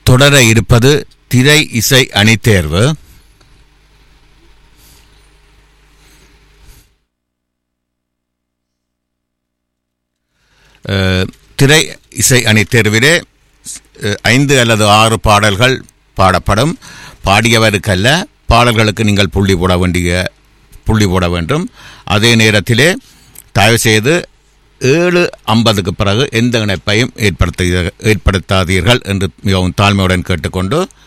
தொடர இருப்பது திரை இசை அணித்தேர்வு அஹ், திரை இசை அணித்தேர்விலே அஹ், ஐந்து அல்லது ஆறு பாடல்கள் பாடப்படும் பாடியவருக்கல்ல பாடல்களுக்கு நீங்கள் புள்ளி போட வேண்டிய புள்ளி போட வேண்டும் அதே நேரத்திலே தயவு செய்து ஏழு ஐம்பதுக்கு பிறகு எந்த இணைப்பையும் ஏற்படுத்த ஏற்படுத்தாதீர்கள் என்று மிகவும் தாழ்மையுடன் கேட்டுக்கொண்டு